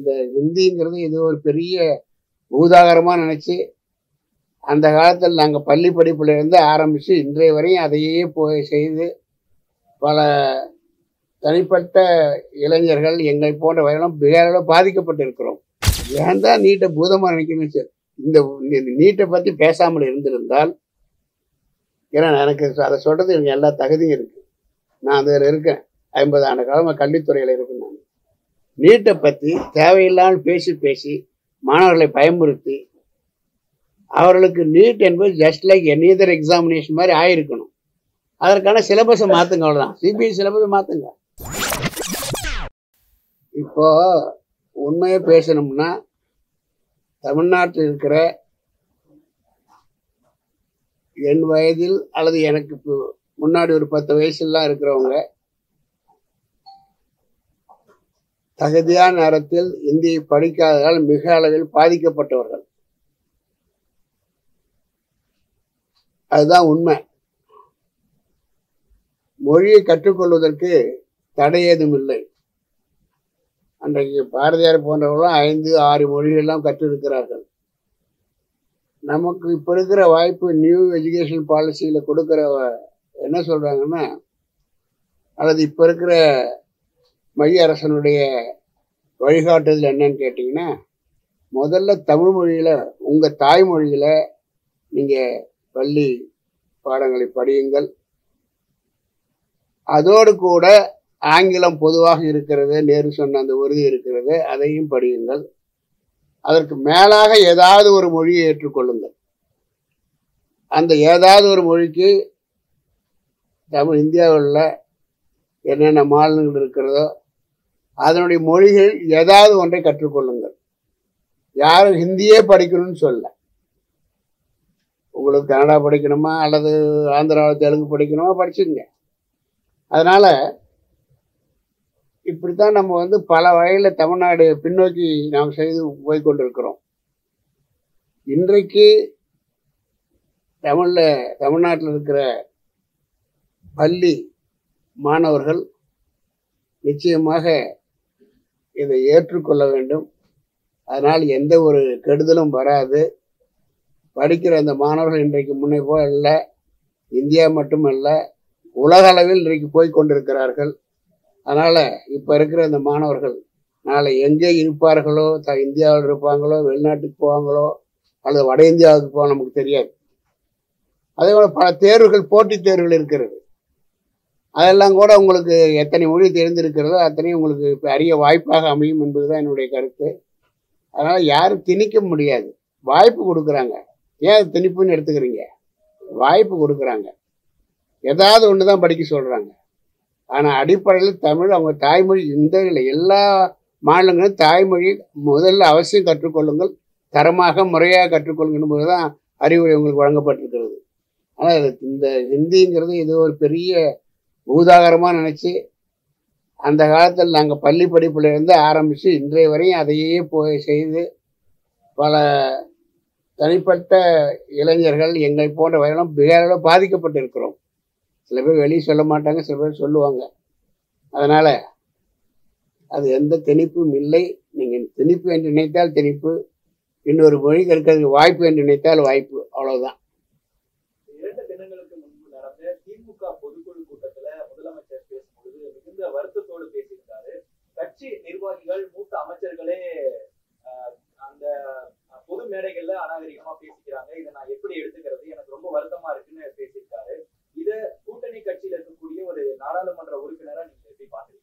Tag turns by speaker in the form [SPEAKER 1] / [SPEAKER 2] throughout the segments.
[SPEAKER 1] இந்த ஹிந்திங்கிறது இது ஒரு பெரிய பூதாகரமாக நினச்சி அந்த காலத்தில் நாங்கள் பள்ளி படிப்புல இருந்து ஆரம்பித்து இன்றைய வரையும் அதையே போய் செய்து பல தனிப்பட்ட இளைஞர்கள் எங்களை போன்ற வயலும் பிகாரில் பாதிக்கப்பட்டிருக்கிறோம் ஏன் தான் நீட்டை பூதமாக நினைக்கணும் சார் இந்த இந்த நீட்டை பற்றி பேசாமல் இருந்திருந்தால் ஏன்னா எனக்கு அதை சொல்கிறது எனக்கு எல்லா தகுதியும் இருக்குது நான் அதில் இருக்கேன் ஐம்பது ஆண்டு காலமாக கல்வித்துறையில் இருக்கேன் நான் நீட்டை பற்றி தேவையில்லாமல் பேசி பேசி மாணவர்களை பயமுறுத்தி அவர்களுக்கு நீட் என்பது just like any other examination மாதிரி ஆயிருக்கணும் அதற்கான சிலபஸை மாற்றுங்க அவ்வளோதான் சிபிஐ சிலபஸை மாற்றுங்க இப்போ உண்மையை பேசணும்னா தமிழ்நாட்டில் இருக்கிற என் வயதில் அல்லது எனக்கு இப்போ முன்னாடி ஒரு பத்து வயசுலாம் இருக்கிறவங்க தகுதியான நேரத்தில் இந்தியை படிக்காததால் மிக அளவில் பாதிக்கப்பட்டவர்கள் அதுதான் உண்மை மொழியை கற்றுக்கொள்வதற்கு தடை ஏதும் இல்லை அன்றைக்கு பாரதியார் போன்றவர்களும் ஐந்து ஆறு மொழிகள்லாம் கற்றிருக்கிறார்கள் நமக்கு இப்போ இருக்கிற வாய்ப்பு நியூ எஜுகேஷன் பாலிசியில் கொடுக்குற என்ன சொல்கிறாங்கன்னா அல்லது இப்போ இருக்கிற மைய அரசனுடைய வழிகாட்டுதல் என்னன்னு கேட்டிங்கன்னா முதல்ல தமிழ் மொழியில் உங்கள் தாய்மொழியில் நீங்கள் பள்ளி பாடங்களை படியுங்கள் அதோடு கூட ஆங்கிலம் பொதுவாக இருக்கிறது நேரு சொன்ன அந்த உறுதி இருக்கிறது அதையும் படியுங்கள் அதற்கு மேலாக ஏதாவது ஒரு மொழியை ஏற்றுக்கொள்ளுங்கள் அந்த ஏதாவது ஒரு மொழிக்கு தமிழ் இந்தியாவில் என்னென்ன மாநிலங்கள் இருக்கிறதோ அதனுடைய மொழிகள் ஏதாவது ஒன்றை கற்றுக்கொள்ளுங்கள் யாரும் ஹிந்தியே படிக்கணும்னு சொல்ல உங்களுக்கு கன்னடா படிக்கணுமா அல்லது ஆந்திராவில் தெலுங்கு படிக்கணுமா படிச்சுங்க அதனால இப்படித்தான் நம்ம வந்து பல வகையில் தமிழ்நாடு பின்னோக்கி நாம் செய்து போய் கொண்டிருக்கிறோம் இன்றைக்கு தமிழில் தமிழ்நாட்டில் இருக்கிற பள்ளி மாணவர்கள் நிச்சயமாக இதை ஏற்றுக்கொள்ள வேண்டும் அதனால் எந்த ஒரு கெடுதலும் வராது படிக்கிற அந்த மாணவர்கள் இன்றைக்கு முன்னே போல் இல்லை இந்தியா மட்டுமல்ல உலக அளவில் இன்றைக்கு போய் கொண்டிருக்கிறார்கள் அதனால் இப்போ இருக்கிற இந்த மாணவர்கள் நாளை எங்கே இருப்பார்களோ த இந்தியாவில் இருப்பாங்களோ வெளிநாட்டுக்கு போவாங்களோ அல்லது வட இந்தியாவுக்கு போக நமக்கு தெரியாது அதே போல் பல தேர்வுகள் போட்டித் தேர்வுகள் இருக்கிறது அதெல்லாம் கூட உங்களுக்கு எத்தனை மொழி தெரிந்திருக்கிறதோ அத்தனையும் உங்களுக்கு இப்போ அரிய வாய்ப்பாக அமையும் என்பதுதான் என்னுடைய கருத்து அதனால் யாரும் திணிக்க முடியாது வாய்ப்பு கொடுக்குறாங்க ஏன் திணிப்புன்னு எடுத்துக்கிறீங்க வாய்ப்பு கொடுக்குறாங்க ஏதாவது ஒன்று தான் படிக்க சொல்கிறாங்க ஆனால் அடிப்படையில் தமிழ் அவங்க தாய்மொழி இந்த இல்லை எல்லா மாநிலங்களும் தாய்மொழி முதல்ல அவசியம் கற்றுக்கொள்ளுங்கள் தரமாக முறையாக கற்றுக்கொள்ளுங்கள் என்பது தான் அறிவுரை உங்களுக்கு வழங்கப்பட்டிருக்கிறது ஆனால் இந்த ஹிந்திங்கிறது இது ஒரு பெரிய பூதாகரமாக நினச்சி அந்த காலத்தில் நாங்கள் பள்ளி படிப்புல இருந்து ஆரம்பித்து இன்றைய வரையும் அதையே போய் செய்து பல தனிப்பட்ட இளைஞர்கள் எங்களை போன்ற வயலும் பிகாரில் பாதிக்கப்பட்டிருக்கிறோம் சில பேர் வெளியே சொல்ல மாட்டாங்க சில பேர் சொல்லுவாங்க அதனால் அது எந்த திணிப்பும் இல்லை நீங்கள் திணிப்பு என்று நினைத்தால் திணிப்பு இன்னொரு மொழி கற்கிறதுக்கு வாய்ப்பு என்று நினைத்தால் வாய்ப்பு அவ்வளவுதான்
[SPEAKER 2] இரண்டு தினங்களுக்கு முன்பு நடந்த திமுக பொதுக்குழு கூட்டத்துல முதலமைச்சர் பேசும்பொழுது மிகுந்த வருத்தத்தோடு பேசியிருந்தாரு கட்சி நிர்வாகிகள் மூத்த அமைச்சர்களே ஆஹ், அந்த பொது மேடைகள்ல அநாகரிகமா பேசிக்கிறாங்க இதை நான் எப்படி எடுத்துக்கிறது எனக்கு ரொம்ப வருத்தமா இருக்குன்னு பேசியிருக்காரு இத கூட்டணி கட்சியில இருக்கக்கூடிய ஒரு நாடாளுமன்ற உறுப்பினரா நீங்க எப்படி பாக்குறீங்க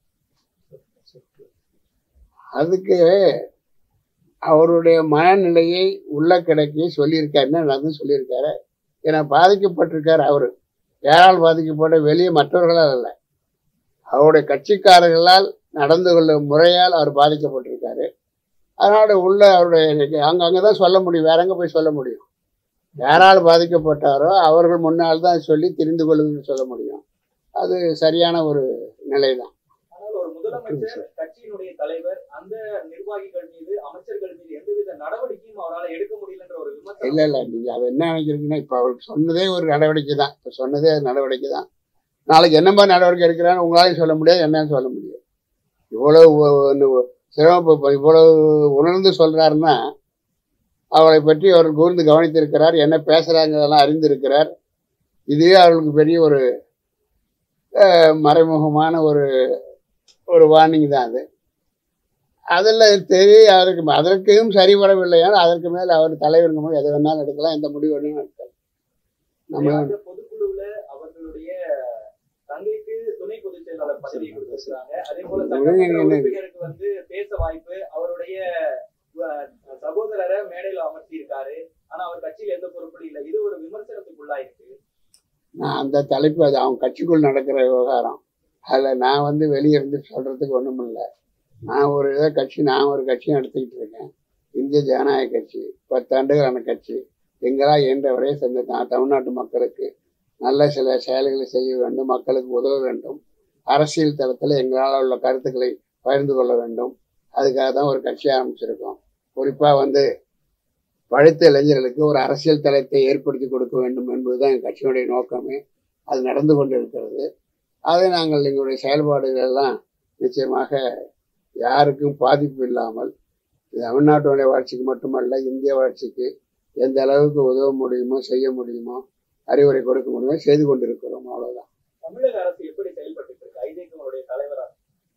[SPEAKER 1] அதுக்கு அவருடைய மனநிலையை உள்ள கிடக்கி சொல்லியிருக்காருன்னு நான் சொல்லியிருக்காரு ஏன்னா பாதிக்கப்பட்டிருக்காரு அவர் யாரால் பாதிக்கப்பட்ட வெளியே மற்றவர்களால் அல்ல அவருடைய கட்சிக்காரர்களால் நடந்து கொள்ளும் முறையால் அவர் பாதிக்கப்பட்டிருக்காரு அதனால உள்ள அவருடைய அங்கே அங்கே தான் சொல்ல முடியும் வேற எங்கே போய் சொல்ல முடியும் யாரால் பாதிக்கப்பட்டாரோ அவர்கள் முன்னால் தான் சொல்லி தெரிந்து கொள்ளுங்கன்னு சொல்ல முடியும் அது சரியான ஒரு நிலை தான்
[SPEAKER 2] ஆனால் ஒரு முதலமைச்சர் கட்சியினுடைய தலைவர் அந்த நிர்வாகிகள் மீது அமைச்சர்கள் மீது எந்தவித நடவடிக்கையும் அவரால் எடுக்க முடியலன்ற ஒரு விமர்சனம்
[SPEAKER 1] இல்லை இல்லை நீங்கள் அது என்ன நினைக்கிறீங்கன்னா இப்போ அவருக்கு சொன்னதே ஒரு நடவடிக்கை தான் இப்போ சொன்னதே அது நடவடிக்கை தான் நாளைக்கு என்ன மாதிரி நடவடிக்கை எடுக்கிறான்னு உங்களாலையும் சொல்ல முடியாது என்னன்னு சொல்ல முடியாது இவ்வளோ ஒ- ஒண்ணு சிரமப்ப இவ்வளவு உணர்ந்து சொல்றாருன்னா அவளை பற்றி அவர் கூர்ந்து கவனித்திருக்கிறார் என்ன பேசுறாங்கிறதெல்லாம் அறிந்திருக்கிறார் இதுவே அவர்களுக்கு பெரிய ஒரு அஹ், மறைமுகமான ஒரு ஒரு வார்னிங் தான் அது அதில் தெரிய அவருக்கு அதற்கும் சரிபடவில்லையால் அதற்கு மேல் அவர் தலைவருங்க போது எதை வேணாலும் எடுக்கலாம் எந்த முடிவு வேணாலும் எடுக்கலாம் நம்ம
[SPEAKER 2] அந்த பொதுக்குழுவுல அவர்களுடைய தங்கைக்கு துணை பொதுச் செயலாளர் பதவி கொடுத்திருக்காங்க அதே போல சட்டமன்ற உறுப்பினருக்கு வந்து பேச வாய்ப்பு அவருடைய அஹ், சகோதரரை மேடையில அமர்த்தி இருக்காரு ஆனா அவர் கட்சியில எந்த பொறுப்பும் இல்லை இது ஒரு விமர்சனத்துக்குள்ளாயிருக்கு
[SPEAKER 1] நான் அந்த தலைப்பு அது அவங்க கட்சிக்குள் நடக்கிற விவகாரம் அதில் நான் வந்து வெளியே இருந்து சொல்கிறதுக்கு ஒன்றும் இல்லை நான் ஒரு இதை கட்சி நான் ஒரு கட்சியும் எடுத்துக்கிட்டு இருக்கேன் இந்திய ஜனநாயக கட்சி பத்தாண்டுகளான கட்சி எங்களால் இயன்றவரை சேர்ந்த த- தமிழ்நாட்டு மக்களுக்கு நல்ல சில செயல்களை செய்ய வேண்டும் மக்களுக்கு உதவ வேண்டும் அரசியல் தளத்தில் எங்களால் உள்ள கருத்துக்களை பகிர்ந்து கொள்ள வேண்டும் அதுக்காக தான் ஒரு கட்சி ஆரம்பிச்சிருக்கோம் குறிப்பாக வந்து பழுத்த இளைஞர்களுக்கு ஒரு அரசியல் தளத்தை ஏற்படுத்தி கொடுக்க வேண்டும் என்பதுதான் எங்கள் கட்சியினுடைய நோக்கமே அது நடந்து கொண்டிருக்கிறது அதை நாங்கள் எங்களுடைய செயல்பாடுகள் எல்லாம் நிச்சயமாக யாருக்கும் பாதிப்பு இல்லாமல் தமிழ்நாட்டுடைய வளர்ச்சிக்கு மட்டுமல்ல இந்திய வளர்ச்சிக்கு எந்த அளவுக்கு உதவ முடியுமோ செய்ய முடியுமோ அறிவுரை கொடுக்க முடியுமோ செய்து கொண்டிருக்கிறோம் அவ்வளவுதான்
[SPEAKER 2] தமிழக அரசு எப்படி செயல்பட்டு இருக்கு ஐதேகங்களுடைய தலைவரா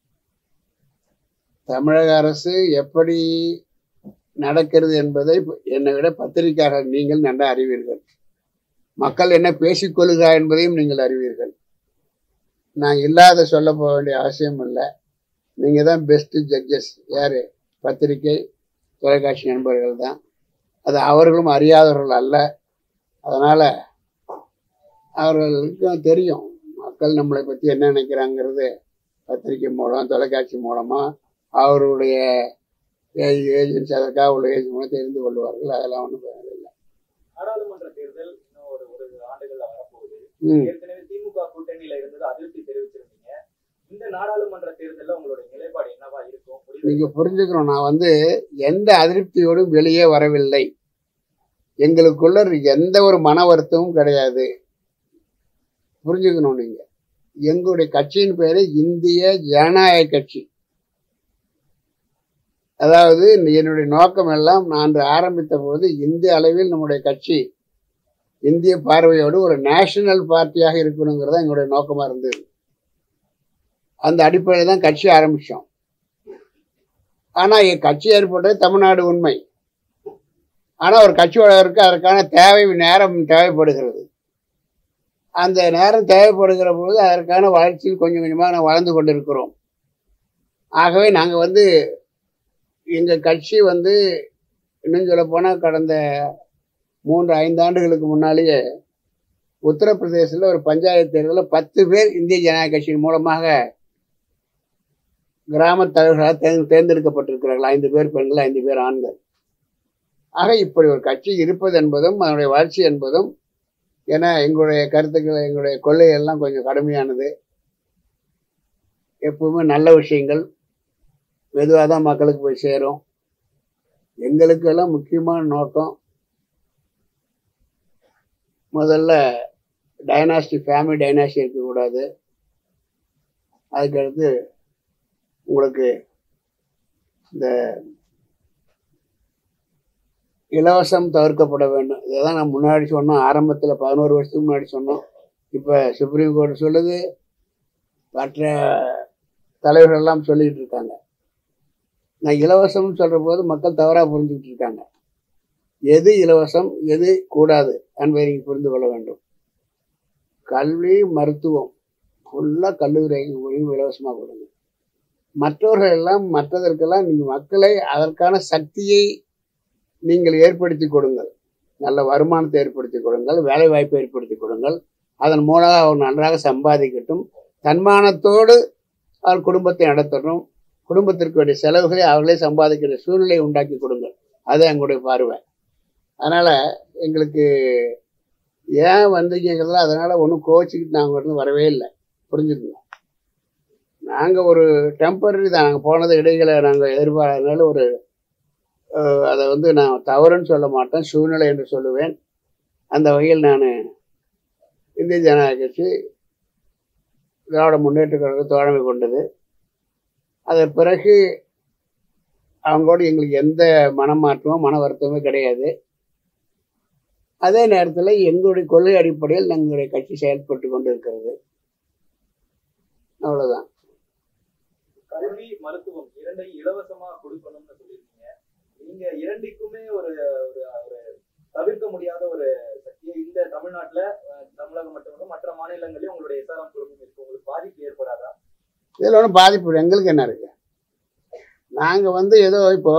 [SPEAKER 1] தமிழக அரசு எப்படி நடக்கிறது என்பதை என்னை விட பத்திரிகையாளர் நீங்கள் நன்றாக அறிவீர்கள் மக்கள் என்ன பேசிக்கொள்ளுகிறா என்பதையும் நீங்கள் அறிவீர்கள் நான் இல்லாத சொல்ல போக வேண்டிய அவசியம் இல்லை நீங்கள் தான் பெஸ்ட்டு ஜட்ஜஸ் யார் பத்திரிகை தொலைக்காட்சி நண்பர்கள் தான் அது அவர்களும் அறியாதவர்கள் அல்ல அதனால் அவர்களுக்கும் தெரியும் மக்கள் நம்மளை பற்றி என்ன நினைக்கிறாங்கிறது பத்திரிகை மூலம் தொலைக்காட்சி மூலமாக அவருடைய ஏஜென்சி அதற்காக உள்ள ஏஜென்சி மூலம் தெரிந்து கொள்வார்கள் அதெல்லாம் ஒன்றும் இல்லை
[SPEAKER 2] நாடாளுமன்ற தேர்தல் இன்னும் ஒரு ஒரு ஆண்டுகள்ல வரப்போகுது
[SPEAKER 1] ம்
[SPEAKER 2] ஏற்கனவே திமுக கூட்டணியில இருந்தது அதிருப்தி தெரிவிச்சிருந்தீங்க இந்த நாடாளுமன்ற தேர்தல்ல உங்களுடைய நிலைப்பாடு என்னவா இருக்கும் முடிவு
[SPEAKER 1] நீங்க புரிஞ்சுக்கணும் நான் வந்து எந்த அதிருப்தியோடும் வெளியே வரவில்லை எங்களுக்குள்ள எந்த ஒரு மன வருத்தமும் கிடையாது புரிஞ்சுக்கணும் நீங்க எங்களுடைய கட்சியின் பேரு இந்திய ஜனநாயக கட்சி அதாவது என்னுடைய நோக்கம் எல்லாம் நான் அன்று ஆரம்பித்த போது இந்திய அளவில் நம்முடைய கட்சி இந்திய பார்வையோடு ஒரு நேஷனல் பார்ட்டியாக இருக்கணுங்கிறதா எங்களுடைய நோக்கமா இருந்தது அந்த அடிப்படையில் தான் கட்சி ஆரம்பிச்சோம் ஆனா என் கட்சி ஏற்பட்டது தமிழ்நாடு உண்மை ஆனா ஒரு கட்சி வளர்க்கு அதற்கான தேவை நேரம் தேவைப்படுகிறது அந்த நேரம் தேவைப்படுகிற பொழுது அதற்கான வளர்ச்சியில் கொஞ்சம் கொஞ்சமாக நான் வளர்ந்து கொண்டிருக்கிறோம் ஆகவே நாங்கள் வந்து எங்கள் கட்சி வந்து இன்னும் சொல்ல போனால் கடந்த மூன்று ஐந்து ஆண்டுகளுக்கு முன்னாலேயே உத்தரப்பிரதேசத்தில் ஒரு பஞ்சாயத்து தேர்தலில் பத்து பேர் இந்திய ஜனநாயக கட்சியின் மூலமாக கிராம தலைவர்களாக தேர்ந்து தேர்ந்தெடுக்கப்பட்டிருக்கிறார்கள் ஐந்து பேர் பெண்கள் ஐந்து பேர் ஆண்கள் ஆக இப்படி ஒரு கட்சி இருப்பது என்பதும் அதனுடைய வளர்ச்சி என்பதும் ஏன்னா எங்களுடைய கருத்துக்கள் எங்களுடைய கொள்கை எல்லாம் கொஞ்சம் கடுமையானது எப்பவுமே நல்ல விஷயங்கள் மெதுவாக தான் மக்களுக்கு போய் சேரும் எங்களுக்கெல்லாம் முக்கியமான நோக்கம் முதல்ல டைனாஸ்டி ஃபேமிலி டைனாஸ்டி இருக்கக்கூடாது அதுக்கடுத்து உங்களுக்கு இந்த இலவசம் தவிர்க்கப்பட வேண்டும் இதைதான் நான் முன்னாடி சொன்னோம் ஆரம்பத்தில் பதினோரு வருஷத்துக்கு முன்னாடி சொன்னோம் இப்போ சுப்ரீம் கோர்ட் சொல்லுது மற்ற தலைவர்கள் எல்லாம் சொல்லிட்டு இருக்காங்க நான் இலவசம்னு சொல்கிற போது மக்கள் தவறாக புரிஞ்சுக்கிட்டு இருக்காங்க எது இலவசம் எது கூடாது என்பதை நீங்கள் புரிந்து கொள்ள வேண்டும் கல்வி மருத்துவம் ஃபுல்லாக கல்லூரி இலவசமாக கொடுங்க மற்றவர்கள் எல்லாம் மற்றதற்கெல்லாம் நீங்கள் மக்களை அதற்கான சக்தியை நீங்கள் ஏற்படுத்தி கொடுங்கள் நல்ல வருமானத்தை ஏற்படுத்தி கொடுங்கள் வேலை வாய்ப்பை ஏற்படுத்தி கொடுங்கள் அதன் மூலமாக அவர் நன்றாக சம்பாதிக்கட்டும் தன்மானத்தோடு அவர் குடும்பத்தை நடத்தணும் குடும்பத்திற்கு வேண்டிய செலவுகளை அவர்களே சம்பாதிக்கிற சூழ்நிலையை உண்டாக்கி கொடுங்கள் அது எங்களுடைய பார்வை அதனால் எங்களுக்கு ஏன் வந்தீங்கிறதுல அதனால் ஒன்றும் கோச்சிக்கிட்டு நாங்கள் வந்து வரவே இல்லை புரிஞ்சுக்கணும் நாங்கள் ஒரு டெம்பரரி தான் நாங்கள் போனது இடைகளை நாங்கள் எதிர்பாராதனால ஒரு அஹ், அதை வந்து நான் தவறுன்னு சொல்ல மாட்டேன் சூழ்நிலை என்று சொல்லுவேன் அந்த வகையில் நான் இந்திய ஜனநாயக கட்சி திராவிட முன்னேற்ற கழக தோழமை கொண்டது அதன் பிறகு அவங்களோட எங்களுக்கு எந்த மனமாற்றமும் மன வருத்தமும் கிடையாது அதே நேரத்தில் எங்களுடைய கொள்கை அடிப்படையில் எங்களுடைய கட்சி செயல்பட்டு கொண்டு இருக்கிறது அவ்வளவுதான்
[SPEAKER 2] கல்வி மருத்துவம் இரண்டையும் இலவசமா கொடுக்கணும்னு சொல்லியிருக்கீங்க நீங்க இரண்டுக்குமே ஒரு ஒரு ஒரு தவிர்க்க முடியாத ஒரு சக்தியை இந்த தமிழ்நாட்டுல அஹ், தமிழகம் மட்டுமல்ல மற்ற மாநிலங்களையும் உங்களுடைய எஸ்ஆர்எம் குழுமம் இருக்கு உங்களுக்கு பாதிப்பு ஏற்படாதா
[SPEAKER 1] இதில் ஒன்றும் பாதிப்பு இல்லை. எங்களுக்கு என்ன இருக்கு நாங்கள் வந்து ஏதோ இப்போ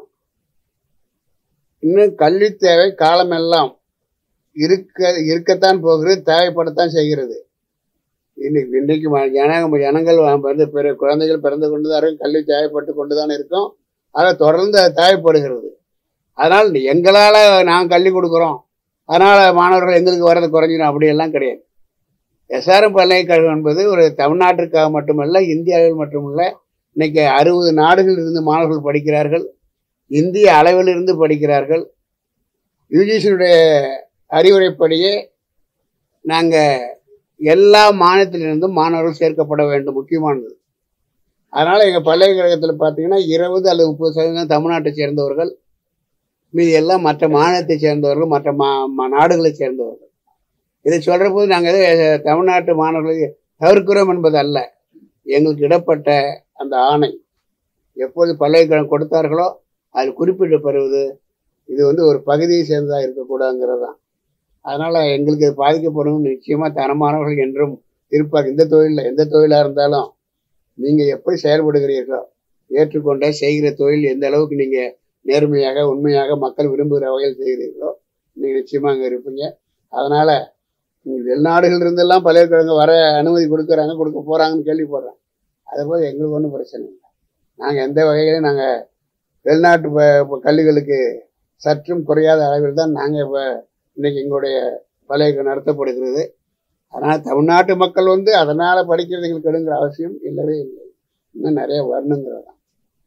[SPEAKER 1] இன்னும் கல்வி தேவை காலமெல்லாம் இருக்க இருக்கத்தான் போகிறது தேவைப்படத்தான் செய்கிறது இன்னைக்கு இன்றைக்கு ம- ஜனங்க ஜனங்கள் வந்து பிற குழந்தைகள் பிறந்து கொண்டு தான் இருக்கும் கல்வி தேவைப்பட்டு கொண்டு தான் இருக்கும் அதை தொடர்ந்து அது தேவைப்படுகிறது அதனால் எங்களால் நாங்கள் கல்வி கொடுக்குறோம் அதனால் மாணவர்கள் எங்களுக்கு வர்றது குறைஞ்சிடும் அப்படியெல்லாம் கிடையாது எஸ்ஆர்எம் பல்கலைக்கழகம் என்பது ஒரு தமிழ்நாட்டிற்காக மட்டுமல்ல இந்தியாவில் மட்டுமல்ல இன்னைக்கு அறுபது நாடுகளில் இருந்து மாணவர்கள் படிக்கிறார்கள் இந்திய அளவில் இருந்து படிக்கிறார்கள் யூஜிசியினுடைய அறிவுரைப்படியே நாங்கள் எல்லா மாநிலத்திலிருந்தும் மாணவர்கள் சேர்க்கப்பட வேண்டும் முக்கியமானது அதனால் எங்கள் பல்கலைக்கழகத்தில் பார்த்தீங்கன்னா இருபது அல்லது முப்பது சதவீதம் தமிழ்நாட்டை சேர்ந்தவர்கள் மீதி எல்லாம் மற்ற மாநிலத்தை சேர்ந்தவர்கள் மற்ற மா மா- நாடுகளை சேர்ந்தவர்கள் இதை சொல்கிற போது நாங்கள் எதோ தமிழ்நாட்டு மாணவர்களை தவிர்க்கிறோம் என்பது அல்ல எங்களுக்கு இடப்பட்ட அந்த ஆணை எப்போது பல்கலைக்கழகம் கொடுத்தார்களோ அதில் குறிப்பிடப்படுவது இது வந்து ஒரு பகுதியை சேர்ந்ததாக இருக்கக்கூடாதுங்கிறது தான் அதனால் எங்களுக்கு இது பாதிக்கப்படும் நிச்சயமாக தரமானவர்கள் என்றும் இருப்பார் இந்த தொழிலில் எந்த தொழிலாக இருந்தாலும் நீங்கள் எப்படி செயல்படுகிறீர்களோ ஏற்றுக்கொண்ட செய்கிற தொழில் எந்த அளவுக்கு நீங்கள் நேர்மையாக உண்மையாக மக்கள் விரும்புகிற வகையில் செய்கிறீர்களோ நீங்கள் நிச்சயமாக அங்கே இருப்பீங்க அதனால் நீங்கள் வெளிநாடுகள் இருந்தெல்லாம் பல்கலைக்கழகம் வர அனுமதி கொடுக்குறாங்க கொடுக்க போகிறாங்கன்னு கேள்விப்படுறேன் அதை போல் எங்களுக்கு ஒன்றும் பிரச்சனை இல்லை நாங்கள் எந்த வகையிலும் நாங்கள் வெளிநாட்டு ப- ப- கல்விகளுக்கு சற்றும் குறையாத அளவில் தான் நாங்கள் இப்போ இன்னைக்கு எங்களுடைய பல்கலைக்கழகம் நடத்தப்படுகிறது அதனால் தமிழ்நாட்டு மக்கள் வந்து அதனால் படிக்கிறது எங்களுக்கு எடுங்கிற அவசியம் இல்லவே இல்லை இன்னும் நிறைய வரணுங்கிறது தான்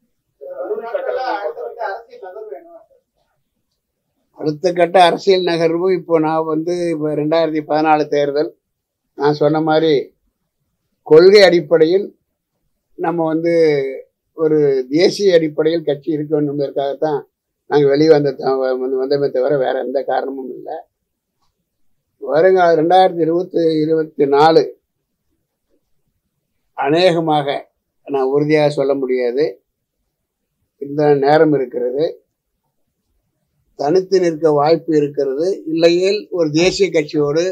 [SPEAKER 1] அடுத்த கட்ட அரசியல் நகர்வு இப்போ நான் வந்து இப்போ ரெண்டாயிரத்தி பதினாலு தேர்தல் நான் சொன்ன மாதிரி கொள்கை அடிப்படையில் நம்ம வந்து ஒரு தேசிய அடிப்படையில் கட்சி இருக்க வேண்டும் என்பதற்காகத்தான் நாங்கள் வெளியே வந்த த- வந்து வந்தமே தவிர வேற எந்த காரணமும் இல்லை வருங்க ரெண்டாயிரத்தி இருபத்தி இருபத்தி நாலு அநேகமாக நான் உறுதியாக சொல்ல முடியாது இந்த நேரம் இருக்கிறது தனித்து நிற்க வாய்ப்பு இருக்கிறது இல்லையேல் ஒரு தேசிய கட்சியோடு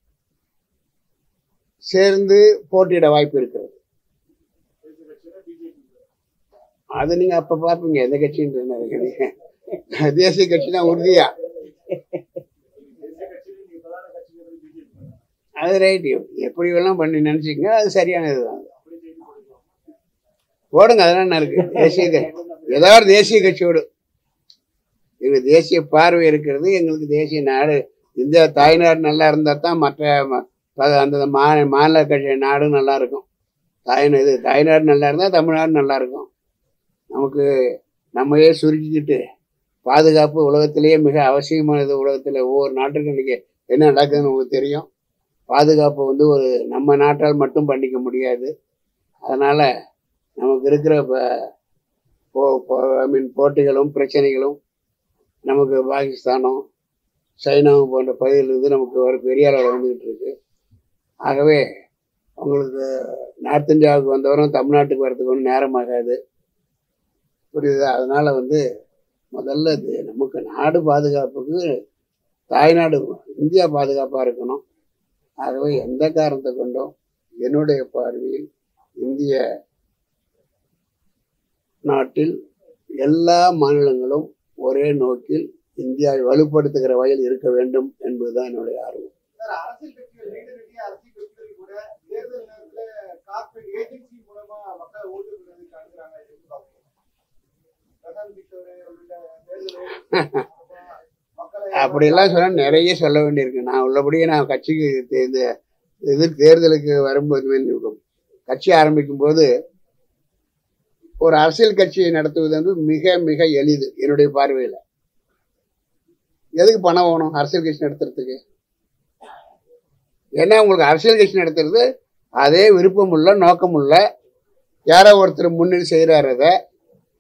[SPEAKER 1] சேர்ந்து போட்டியிட வாய்ப்பு இருக்கிறது அது நீங்க அப்ப பாப்பீங்க எந்த கட்சின்னு என்ன நினைக்கிறீங்க தேசிய கட்சி தான் உறுதியா அது ரைட் எப்படி வேணாம் பண்ணி நினைச்சிங்க அது சரியானதுதான் போடுங்க அதெல்லாம் என்ன இருக்கு தேசிய கட்சி ஏதாவது தேசிய கட்சியோடு எங்களுக்கு தேசிய பார்வை இருக்கிறது எங்களுக்கு தேசிய நாடு இந்தியா தாய்நாடு நல்லா இருந்தால் தான் மற்ற ம- ப- அந்த மா மாநில கட்சி நாடும் நல்லா இருக்கும் தாய்நாடு இது தாய்நாடு நல்லா இருந்தால் தமிழ்நாடு நல்லா இருக்கும் நமக்கு நம்மையே சுருக்கிக்கிட்டு பாதுகாப்பு உலகத்திலேயே மிக அவசியமானது உலகத்தில் ஒவ்வொரு நாட்டுக்கும் இன்னைக்கு என்ன நடக்குதுன்னு உங்களுக்கு தெரியும் பாதுகாப்பு வந்து ஒரு நம்ம நாட்டால் மட்டும் பண்ணிக்க முடியாது அதனால் நமக்கு இருக்கிற ஐ மீன் போட்டிகளும் பிரச்சனைகளும் நமக்கு பாகிஸ்தானம் சைனாவும் போன்ற பகுதியிலிருந்து நமக்கு ஒரு பெரிய அளவில் வந்துக்கிட்டு இருக்கு ஆகவே உங்களுக்கு நார்த் இந்தியாவுக்கு வந்தவரும் தமிழ்நாட்டுக்கு வரதுக்கு ஒன்றும் நேரமாகாது புரியுதா அதனால வந்து முதல்ல இது நமக்கு நாடு பாதுகாப்புக்கு தாய்நாடு இந்தியா பாதுகாப்பாக இருக்கணும் ஆகவே எந்த காரணத்தை கொண்டும் என்னுடைய பார்வையில் இந்திய நாட்டில் எல்லா மாநிலங்களும் ஒரே நோக்கில் இந்தியாவை வலுப்படுத்துகிற வகையில் இருக்க வேண்டும் என்பதுதான் என்னுடைய ஆர்வம்
[SPEAKER 3] சார், அரசியல் கட்சிகள் நீண்ட நெடிய அரசியல் கட்சிகள் கூட தேர்தல் நேரத்துல கார்ப்பரேட் ஏஜென்சி மூலமா மக்கள் ஓட்டு விடுறதுக்கு அனுப்புறாங்க எப்படி பார்க்கணும் பிரசாந்த் கிஷோர் உள்ளிட்ட தேர்தல் agency மூலமா மக்களை
[SPEAKER 1] அப்படியெல்லாம் சொன்னால் நிறைய சொல்ல வேண்டியிருக்கு நான் உள்ளபடியே நான் கட்சிக்கு தே- இந்த இது தேர்தலுக்கு வரும்போது வந்து கட்சி ஆரம்பிக்கும் போது ஒரு அரசியல் கட்சியை நடத்துவது வந்து மிக மிக எளிது என்னுடைய பார்வையில் எதுக்கு பணம் வேணும் அரசியல் கட்சி நடத்துறதுக்கு ஏன்னா உங்களுக்கு அரசியல் கட்சி நடத்துறது அதே விருப்பம் உள்ள நோக்கம் உள்ள யாரோ ஒருத்தர் முன்னிட்டு செய்கிறாரு அதை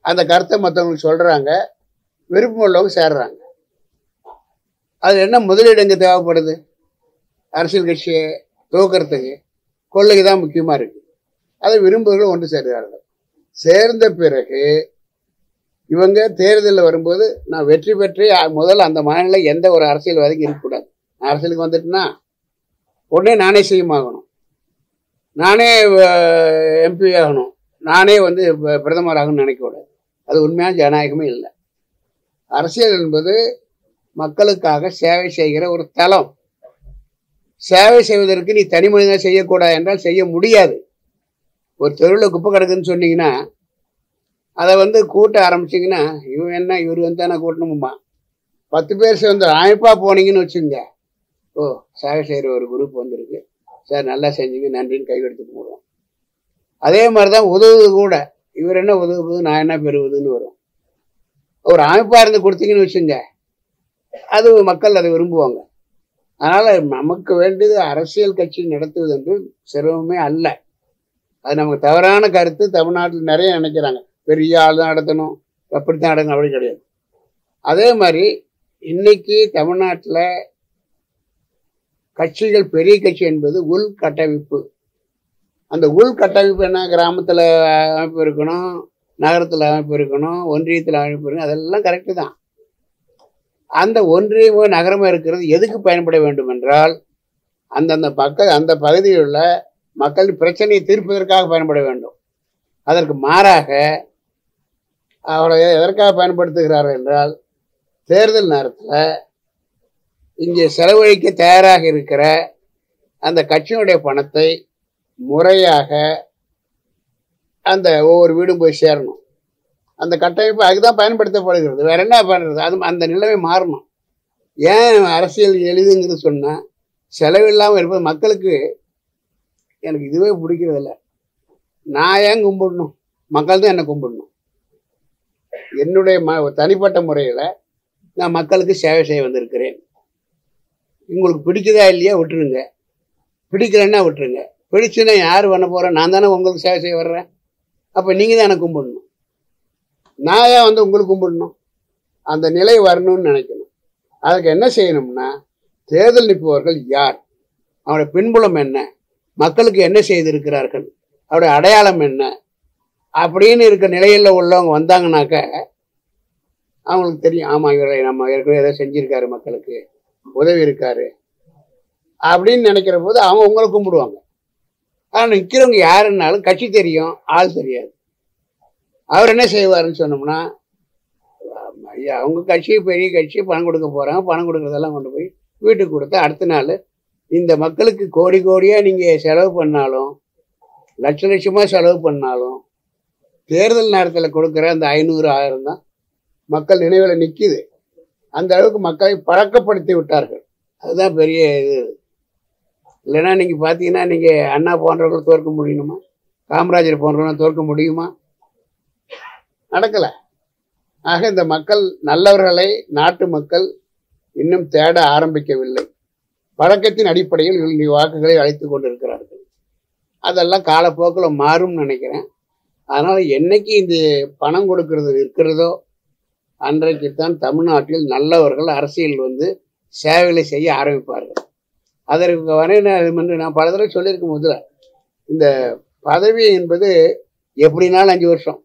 [SPEAKER 1] அந்த கருத்தை மற்றவங்களுக்கு சொல்கிறாங்க விருப்பம் உள்ளவங்க சேர்றாங்க அது என்ன முதலீடு எங்கே தேவைப்படுது அரசியல் கட்சியை துவக்கிறதுக்கு கொள்கை தான் முக்கியமாக இருக்குது அதை விரும்புகிறவர்கள் ஒன்று சேர்கிறார்கள் சேர்ந்த பிறகு இவங்க தேர்தலில் வரும்போது நான் வெற்றி பெற்று அ- முதல்ல அந்த மாநில எந்த ஒரு அரசியல்வாதிக்கும் இருக்கக்கூடாது நான் அரசியலுக்கு வந்துட்டுனா உடனே நானே செய்யமாகணும் நானே எம்பி ஆகணும் நானே வந்து ப- பிரதமர் ஆகணும்னு நினைக்கக்கூடாது அது உண்மையான ஜனநாயகமே இல்லை அரசியல் என்பது மக்களுக்காக சேவை செய்கிற ஒரு தளம் சேவை செய்வதற்கு நீ தனி மனிதன் செய்யக்கூடாது என்றால் செய்ய முடியாது ஒரு தெருவில் குப்பை கிடக்குன்னு சொன்னீங்கன்னா அதை வந்து கூட்ட ஆரம்பிச்சிங்கன்னா இவன் என்ன இவர் வந்து தானே கூட்டணுமா பத்து பேர் சேர்ந்து அமைப்பாக போனீங்கன்னு வச்சுங்க ஓ சேவை செய்கிற ஒரு குரூப் வந்திருக்கு சார் நல்லா செஞ்சீங்க நன்றின்னு கையெடுத்து போடுவோம் அதே மாதிரி தான் உதவுது கூட இவர் என்ன உதவுது நான் என்ன பெறுவதுன்னு வரும் ஒரு அமைப்பாக இருந்து கொடுத்தீங்கன்னு வச்சுங்க அது மக்கள் அதை விரும்புவாங்க அதனால் நமக்கு வேண்டியது அரசியல் கட்சி நடத்துவது என்று சிரமமே அல்ல அது நமக்கு தவறான கருத்து தமிழ்நாட்டில் நிறைய நினைக்கிறாங்க பெரிய ஆள் தான் நடத்தணும் அப்படித்தான் நடக்கணும் அப்படி கிடையாது அதே மாதிரி இன்னைக்கு தமிழ்நாட்டில் கட்சிகள் பெரிய கட்சி என்பது உள் கட்டமைப்பு அந்த உள் கட்டமைப்பு என்ன கிராமத்தில் அமைப்பு இருக்கணும் நகரத்தில் அமைப்பு இருக்கணும் ஒன்றியத்தில் அமைப்பு இருக்கணும் அதெல்லாம் கரெக்டு தான் அந்த ஒன்றியமோ நகரமோ இருக்கிறது எதுக்கு பயன்பட வேண்டும் என்றால் அந்தந்த பக்க அந்த பகுதியில் உள்ள மக்கள் பிரச்சனையை தீர்ப்பதற்காக பயன்பட வேண்டும் அதற்கு மாறாக அவரை எதற்காக பயன்படுத்துகிறார்கள் என்றால் தேர்தல் நேரத்தில் இங்கே செலவழிக்க தயாராக இருக்கிற அந்த கட்சியினுடைய பணத்தை முறையாக அந்த ஒவ்வொரு வீடும் போய் சேரணும் அந்த கட்டமைப்பு அதுதான் பயன்படுத்தப்படுகிறது வேற என்ன பண்ணுறது அது அந்த நிலைமை மாறணும் ஏன் அரசியல் எளிதுங்கிறது சொன்னால் செலவில்லாமல் இருப்பது மக்களுக்கு எனக்கு இதுவே பிடிக்கிறதில்ல நான் ஏன் கும்பிடணும் மக்கள் தான் என்னை கும்பிடணும் என்னுடைய ம தனிப்பட்ட முறையில் நான் மக்களுக்கு சேவை செய்ய வந்திருக்கிறேன் உங்களுக்கு பிடிக்குதா இல்லையா விட்டுருங்க பிடிக்கலன்னா விட்டுருங்க பிடிச்சுன்னா யார் பண்ண போகிறேன் நான் தானே உங்களுக்கு சேவை செய்ய வர்றேன் அப்போ நீங்கள் தான் எனக்கு கும்பிடணும் நான் ஏன் வந்து உங்களுக்கு கும்பிடணும் அந்த நிலை வரணும்னு நினைக்கணும் அதுக்கு என்ன செய்யணும்னா தேர்தல் நிற்பவர்கள் யார் அவருடைய பின்புலம் என்ன மக்களுக்கு என்ன செய்திருக்கிறார்கள் அவருடைய அடையாளம் என்ன அப்படின்னு இருக்க நிலையில் உள்ளவங்க வந்தாங்கனாக்க அவங்களுக்கு தெரியும் ஆமாம் இவரை நம்ம ஏற்கனவே ஏதோ செஞ்சிருக்காரு மக்களுக்கு உதவி இருக்காரு அப்படின்னு நினைக்கிற போது அவங்க உங்களை கும்பிடுவாங்க ஆனால் நிற்கிறவங்க யாருன்னாலும் கட்சி தெரியும் ஆள் தெரியாது அவர் என்ன செய்வாருன்னு சொன்னோம்னா ஆமா, ஐயா அவங்க கட்சி பெரிய கட்சி பணம் கொடுக்க போகிறாங்க பணம் கொடுக்குறதெல்லாம் கொண்டு போய் வீட்டுக்கு கொடுத்தா அடுத்த நாள் இந்த மக்களுக்கு கோடி கோடியாக நீங்கள் செலவு பண்ணாலும் லட்ச லட்சமாக செலவு பண்ணாலும் தேர்தல் நேரத்தில் கொடுக்குற அந்த ஐநூறு ஆயிரம் தான் மக்கள் நினைவில் நிற்கிது அந்த அளவுக்கு மக்களை பழக்கப்படுத்தி விட்டார்கள் அதுதான் பெரிய இது இல்லைன்னா நீங்கள் பார்த்தீங்கன்னா நீங்கள் அண்ணா போன்றவர்களை தோற்க முடியணுமா காமராஜர் போன்றவங்களை தோற்க முடியுமா நடக்கலை ஆக இந்த மக்கள் நல்லவர்களை நாட்டு மக்கள் இன்னும் தேட ஆரம்பிக்கவில்லை பழக்கத்தின் அடிப்படையில் இவர்களுடைய வாக்குகளை அழைத்து கொண்டிருக்கிறார்கள் அதெல்லாம் காலப்போக்கில் மாறும்னு நினைக்கிறேன் அதனால் என்னைக்கு இந்த பணம் கொடுக்கறது இருக்கிறதோ அன்றைக்குத்தான் தமிழ்நாட்டில் நல்லவர்கள் அரசியல் வந்து சேவைகளை செய்ய ஆரம்பிப்பார்கள் அதற்கு வரை நான் வந்து நான் பல தடவை சொல்லியிருக்கும் முதல்ல இந்த பதவி என்பது எப்படினாலும் அஞ்சு வருஷம்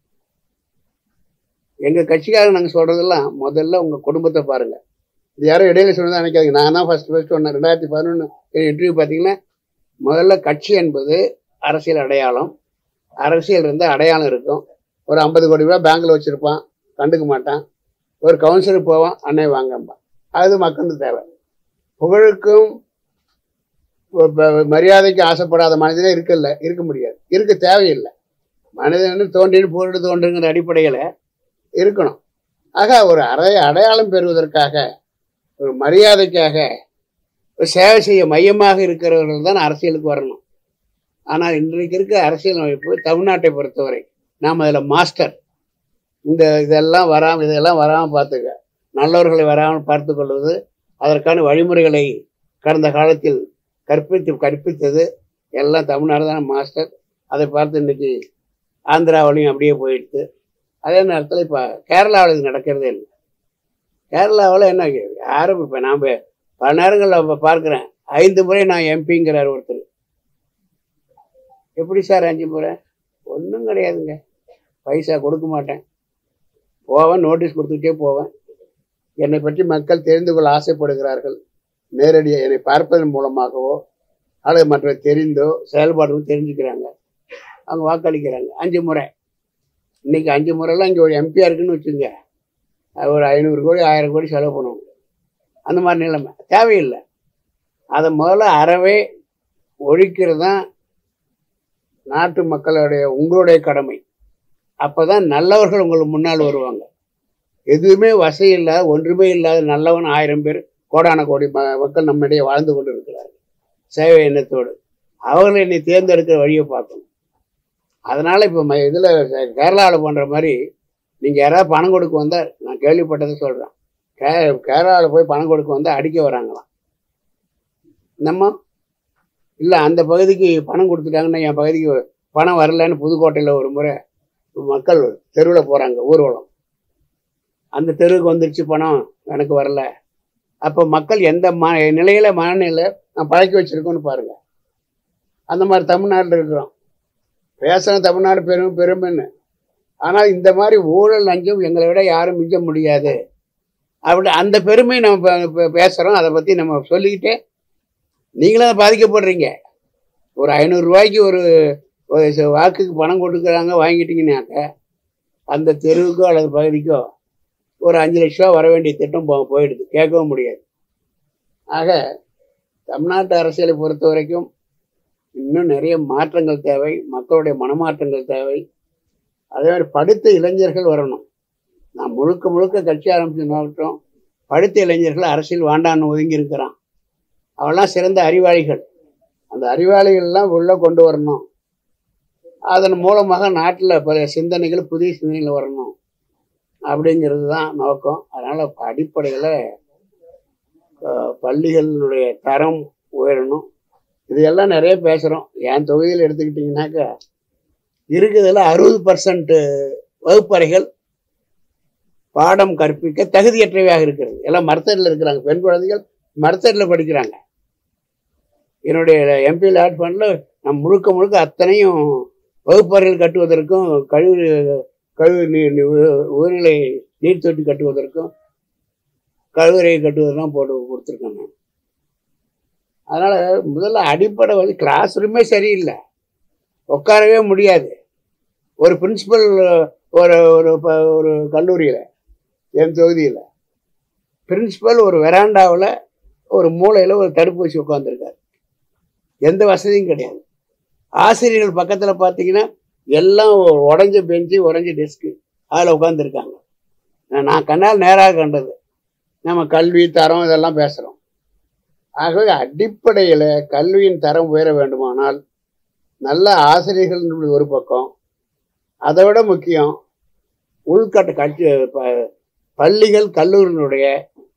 [SPEAKER 1] எங்கள் கட்சிக்காரங்க நாங்கள் சொல்கிறதெல்லாம் முதல்ல உங்கள் குடும்பத்தை பாருங்கள் இது யாரும் இடையில சொன்னதா நினைக்காதீங்க நான் தான் ஃபஸ்ட் ஃபஸ்ட் சொன்னேன் ரெண்டாயிரத்தி பதினொன்று இன்டர்வியூ பார்த்தீங்கன்னா முதல்ல கட்சி என்பது அரசியல் அடையாளம் அரசியல் இருந்தால் அடையாளம் இருக்கும் ஒரு ஐம்பது கோடி ரூபா பேங்க்கில் வச்சுருப்பான் கண்டுக்க மாட்டான் ஒரு கவுன்சிலர் போவான் அன்னை வாங்கம்பான் அது மக்களுக்கு தேவை புகழுக்கும் ஒ- ப- மரியாதைக்கு ஆசைப்படாத மனிதனே இருக்கல இருக்க முடியாது இருக்க தேவையில்லை மனிதன் தோன்றின்னு பொருடு தோன்றுங்கிற அடிப்படையில் இருக்கணும் ஆக ஒரு அடைய அடையாளம் பெறுவதற்காக ஒரு மரியாதைக்காக ஒரு சேவை செய்ய மையமாக இருக்கிறவர்கள் தான் அரசியலுக்கு வரணும் ஆனால் இன்றைக்கு இருக்க அரசியல் அமைப்பு தமிழ்நாட்டை பொறுத்தவரை நாம் அதில் மாஸ்டர் இந்த இதெல்லாம் வராமல் இதெல்லாம் வராமல் பார்த்துக்க நல்லவர்களை வராமல் பார்த்து கொள்வது அதற்கான வழிமுறைகளை கடந்த காலத்தில் கற்பித்து கற்பித்தது எல்லாம் தமிழ்நாடு தான் மாஸ்டர் அதை பார்த்து இன்னைக்கு ஆந்திராவிலையும் அப்படியே போயிடுது அதே நேரத்தில் இப்போ கேரளாவில் இது நடக்கிறதே இல்லை கேரளாவில் என்ன யாரும் இப்போ நான் பல நேரங்களில் இப்போ பார்க்குறேன் ஐந்து முறை நான் எம்பிங்கிறார் ஒருத்தர் எப்படி சார் அஞ்சு முறை ஒன்றும் கிடையாதுங்க பைசா கொடுக்க மாட்டேன் போவேன் நோட்டீஸ் கொடுத்துக்கிட்டே போவேன் என்னை பற்றி மக்கள் தெரிந்து கொள்ள ஆசைப்படுகிறார்கள் நேரடியாக என்னை பார்ப்பதன் மூலமாகவோ அல்லது மற்ற தெரிந்தோ செயல்பாடும் தெரிஞ்சுக்கிறாங்க அவங்க வாக்களிக்கிறாங்க அஞ்சு முறை இன்னைக்கு அஞ்சு முறைலாம் இங்கே ஒரு எம்பியாக இருக்குன்னு வச்சுங்க அது ஒரு ஐநூறு கோடி ஆயிரம் கோடி செலவு பண்ணுவோம் அந்த மாதிரி நிலைமை தேவையில்லை அதை முதல்ல அறவே ஒழிக்கிறது தான் நாட்டு மக்களுடைய உங்களுடைய கடமை அப்போ தான் நல்லவர்கள் உங்களுக்கு முன்னால் வருவாங்க எதுவுமே வசதி இல்லாத ஒன்றுமே இல்லாத நல்லவன் ஆயிரம் பேர் கோடான கோடி ம- மக்கள் நம்மிடையே வாழ்ந்து கொண்டு இருக்கிறார்கள் சேவை எண்ணத்தோடு அவர்கள் என்னை தேர்ந்தெடுக்கிற வழியை பார்க்கணும் அதனால் இப்போ ம இதில் கேரளாவில் பண்ணுற மாதிரி நீங்கள் யாராவது பணம் கொடுக்க வந்தால் நான் கேள்விப்பட்டதை சொல்கிறேன் கே கேரளாவில் போய் பணம் கொடுக்க வந்தால் அடிக்க வராங்களாம் நம்ம இல்லை அந்த பகுதிக்கு பணம் கொடுத்துட்டாங்கன்னா என் பகுதிக்கு பணம் வரலன்னு புதுக்கோட்டையில் ஒரு முறை மக்கள் தெருவில் போகிறாங்க ஊர்வலம் அந்த தெருவுக்கு வந்துருச்சு பணம் எனக்கு வரல அப்போ மக்கள் எந்த ம நிலையில மனநிலை நான் பழக்கி வச்சிருக்கோன்னு பாருங்க அந்த மாதிரி தமிழ்நாட்டில் இருக்கிறோம் பேசுகிறேன் தமிழ்நாடு பெரும் பெருமைன்னு ஆனால் இந்த மாதிரி ஊழல் லஞ்சம் எங்களை விட யாரும் மிஞ்ச முடியாது அப்படி அந்த பெருமை நம்ம பே- பே- பேசுகிறோம் அதை பற்றி நம்ம சொல்லிக்கிட்டே நீங்களும் அதை பாதிக்கப்படுறீங்க ஒரு ஐநூறுரூவாய்க்கு ஒரு ஒரு ச- வாக்குக்கு பணம் கொடுக்குறாங்க வாங்கிட்டீங்கன்னாக்க அந்த தெருவுக்கோ அல்லது பகுதிக்கோ ஒரு அஞ்சு லட்ச ரூபா வர வேண்டிய திட்டம் போ போயிடுது கேட்கவும் முடியாது ஆக தமிழ்நாட்டு அரசியலை பொறுத்த வரைக்கும் இன்னும் நிறைய மாற்றங்கள் தேவை மக்களுடைய மனமாற்றங்கள் தேவை அதே மாதிரி படித்த இளைஞர்கள் வரணும் நான் முழுக்க முழுக்க கட்சி ஆரம்பிச்சு நோக்கட்டும் படித்த இளைஞர்கள் அரசியல் வாண்டான்னு ஒதுங்கி இருக்கிறான் அவெல்லாம் சிறந்த அறிவாளிகள் அந்த அறிவாளிகள்லாம் உள்ளே கொண்டு வரணும் அதன் மூலமாக நாட்டில் பல சிந்தனைகள் புதிய சிந்தனைகள் வரணும் அப்படிங்கிறது தான் நோக்கம் அதனால் அடிப்படையில் பள்ளிகளினுடைய தரம் உயரணும் இதையெல்லாம் நிறைய பேசுகிறோம் என் தொகுதியில் எடுத்துக்கிட்டிங்கனாக்கா இருக்குதுல அறுபது பர்சன்ட் வகுப்பறைகள் பாடம் கற்பிக்க தகுதியற்றவையாக இருக்கிறது எல்லாம் மரத்தடியில் இருக்கிறாங்க பெண் குழந்தைகள் மரத்தடியில் படிக்கிறாங்க என்னுடைய எம்பி லேட் ஃபண்டில் நான் முழுக்க முழுக்க அத்தனையும் வகுப்பறைகள் கட்டுவதற்கும் கழிவு கழிவு நீர் நீ- உ- உயர்நிலை நீர் தொட்டி கட்டுவதற்கும் கழிவறை கட்டுவதெல்லாம் போட்டு கொடுத்துருக்கேன் நான் அதனால் முதல்ல அடிப்படை வந்து கிளாஸ் ரூமே சரியில்லை உட்காரவே முடியாது ஒரு பிரின்சிபல் ஒரு ஒரு ப- ஒரு கல்லூரியில் என் தொகுதியில் பிரின்சிபல் ஒரு வெராண்டாவில் ஒரு மூலையில் ஒரு தடுப்பூசி உட்காந்துருக்காரு எந்த வசதியும் கிடையாது ஆசிரியர்கள் பக்கத்தில் பார்த்தீங்கன்னா எல்லாம் உடஞ்ச பெஞ்சு உடஞ்ச டெஸ்க்கு அதில் உட்காந்துருக்காங்க நான் கண்ணால் நேராக கண்டது நம்ம கல்வி தரம் இதெல்லாம் பேசுகிறோம் ஆகவே அடிப்படையில் கல்வியின் தரம் உயர வேண்டுமானால் நல்ல ஆசிரியர்கள் என்பது ஒரு பக்கம் அதை விட முக்கியம் உள்கட்ட கட்சி ப- பள்ளிகள் கல்லூரியினுடைய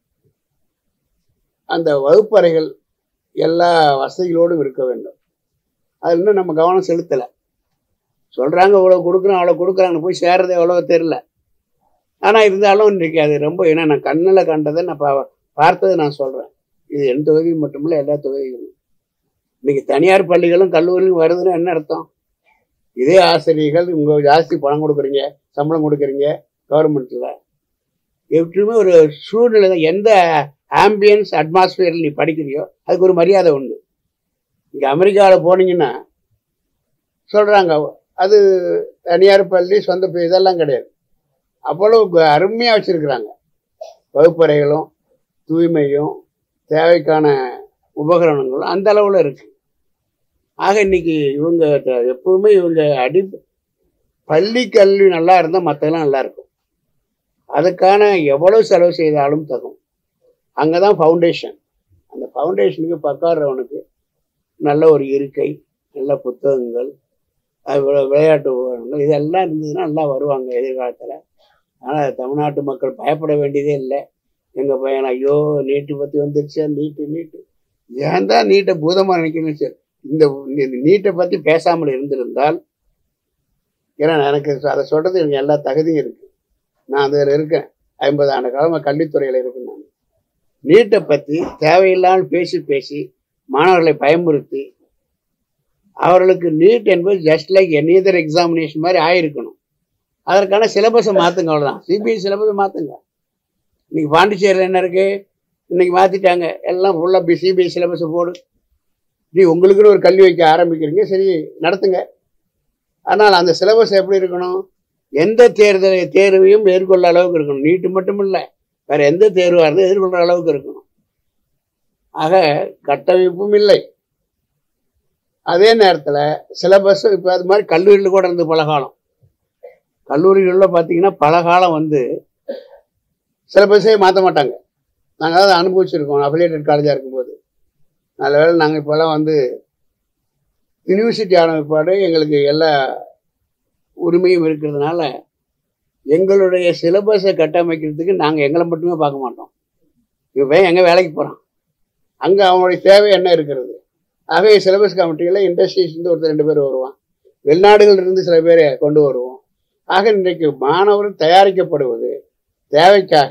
[SPEAKER 1] அந்த வகுப்பறைகள் எல்லா வசதிகளோடும் இருக்க வேண்டும் அது இன்னும் நம்ம கவனம் செலுத்தலை சொல்கிறாங்க இவ்வளோ கொடுக்குறோம் அவ்வளோ கொடுக்குறாங்க போய் சேர்றது எவ்வளோ தெரில ஆனால் இருந்தாலும் இன்றைக்கி அது ரொம்ப ஏன்னா நான் கண்ணில் கண்டதை நான் பா பார்த்ததை நான் சொல்கிறேன் இது என் தொகுதி மட்டுமில்ல எல்லா தொகுதிகளும் இன்னைக்கு தனியார் பள்ளிகளும் கல்லூரியும் வருதுன்னா என்ன அர்த்தம் இதே ஆசிரியர்கள் உங்கள் ஜாஸ்தி பணம் கொடுக்குறீங்க சம்பளம் கொடுக்குறீங்க கவர்மெண்ட்டில் எப்படியுமே ஒரு சூழ்நிலை தான் எந்த ஆம்பியன்ஸ் அட்மாஸ்பியரில் நீ படிக்கிறியோ அதுக்கு ஒரு மரியாதை உண்டு இங்கே அமெரிக்காவில் போனீங்கன்னா சொல்கிறாங்க அது தனியார் பள்ளி சொந்த பள்ளி இதெல்லாம் கிடையாது அவ்வளவு அருமையாக வச்சுருக்குறாங்க வகுப்பறைகளும் தூய்மையும் தேவைக்கான உபகரணங்களும் அந்த அளவில் இருக்குது ஆக இன்னைக்கு இவங்க த- எப்பவுமே இவங்க அடி பள்ளி கல்வி நல்லா இருந்தால் மற்றெல்லாம் நல்லா இருக்கும் அதுக்கான எவ்வளவு செலவு செய்தாலும் தகும் அங்கே தான் ஃபவுண்டேஷன் அந்த ஃபவுண்டேஷனுக்கு பக்காடுறவனுக்கு நல்ல ஒரு இருக்கை நல்ல புத்தகங்கள் அது விளை- விளையாட்டு உபகரணங்கள் இதெல்லாம் இருந்ததுன்னா நல்லா வருவாங்க எதிர்காலத்தில் ஆனால் தமிழ்நாட்டு மக்கள் பயப்பட வேண்டியதே இல்லை எங்கள் பையன் ஐயோ நீட்டு பற்றி வந்துருச்சு நீட்டு நீட்டு ஏன் தான் நீட்டை பூதமாக நினைக்கணும் சார் இந்த இந்த நீட்டை பற்றி பேசாமல் இருந்திருந்தால் ஏன்னா எனக்கு அதை சொல்றது எனக்கு எல்லா தகுதியும் இருக்கு நான் அதில் இருக்கேன் ஐம்பது ஆண்டு காலமாக கல்வித்துறையில் இருக்கேன் நான் நீட்டை பற்றி தேவையில்லாமல் பேசி பேசி மாணவர்களை பயமுறுத்தி அவர்களுக்கு நீட் என்பது just like any other examination மாதிரி ஆயிருக்கணும் அதற்கான சிலபஸை மாற்றுங்க அவ்வளோதான் சிபிஎஸ் சிலபஸை மாற்றுங்க இன்னைக்கு பாண்டிச்சேரியில் என்ன இருக்கு இன்னைக்கு மாற்றிட்டாங்க எல்லாம் ஃபுல்லாக சிபிஎஸ் சிலபஸை போடு நீ உங்களுக்குன்னு ஒரு கல்வி வைக்க ஆரம்பிக்கிறீங்க சரி நடத்துங்க ஆனால் அந்த சிலபஸ் எப்படி இருக்கணும் எந்த தேர்தல் தேர்வையும் எதிர்கொள்ள அளவுக்கு இருக்கணும் நீட்டு மட்டும் இல்லை வேற எந்த தேர்வாக இருந்தாலும் எதிர்கொள்கிற அளவுக்கு இருக்கணும் ஆக கட்டமைப்பும் இல்லை அதே நேரத்தில் சிலபஸ் இப்போ அது மாதிரி கல்லூரியில் கூட இருந்து பல காலம் கல்லூரிகளில் பார்த்தீங்கன்னா பல காலம் வந்து சிலபஸே மாற்ற மாட்டாங்க நாங்கள் அதை அனுபவிச்சிருக்கோம் அஃபிலியேட்டட் காலேஜாக இருக்கும்போது நல்ல வேளை நாங்கள் இப்போல்லாம் வந்து யூனிவர்சிட்டி ஆன பிற்பாடு எங்களுக்கு எல்லா உரிமையும் இருக்கிறதுனால எங்களுடைய சிலபஸை கட்டமைக்கிறதுக்கு நாங்கள் எங்களை மட்டுமே பார்க்க மாட்டோம் இவன் எங்கே வேலைக்கு போகிறான் அங்கே அவனுடைய தேவை என்ன இருக்கிறது ஆகவே சிலபஸ் கமிட்டியில் இண்டஸ்ட்ரீஸ்லேருந்து ஒருத்தர் ரெண்டு பேர் வருவான் வெளிநாடுகள் இருந்து சில பேரை கொண்டு வருவோம் ஆக இன்றைக்கு மாணவர்கள் தயாரிக்கப்படுவது தேவைக்காக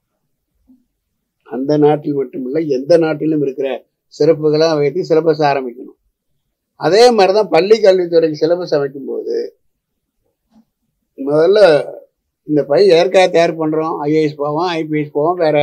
[SPEAKER 1] அந்த நாட்டில் மட்டுமில்லை எந்த நாட்டிலும் இருக்கிற சிறப்புகளை வைத்து சிலபஸ் ஆரம்பிக்கணும் அதே மாதிரி தான் பள்ளி கல்வித்துறைக்கு சிலபஸ் அமைக்கும்போது முதல்ல இந்த பையன் எதற்காக தயார் பண்ணுறோம் ஐஏஎஸ் போவோம் ஐபிஎஸ் போவோம் வேற